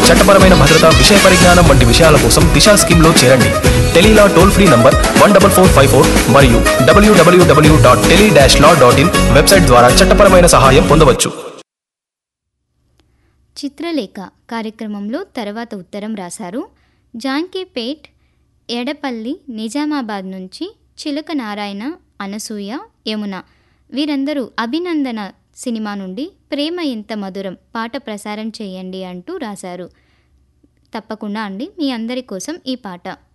చట్టపరమైన భద్రత విషయ పరిజ్ఞానం వంటి విషయాల కోసం దిశా స్కీమ్లో చేరండి tele law toll free number one double four five four మరియు W W W dot tele dash law dot in website ద్వారా చట్టపరమైన సహాయం పొందవచ్చు చిత్రలేఖ కార్యక్రమంలో తర్వాత ఉత్తరం రాశారు జాంకీపేట్ ఎడపల్లి నిజామాబాద్ నుంచి చిలక నారాయణ అనసూయ యమున వీరందరూ అభినందన సినిమా నుండి ప్రేమ ఎంత మధురం పాట ప్రసారం చేయండి అంటూ రాశారు తప్పకుండా అండి మీ అందరి కోసం ఈ పాట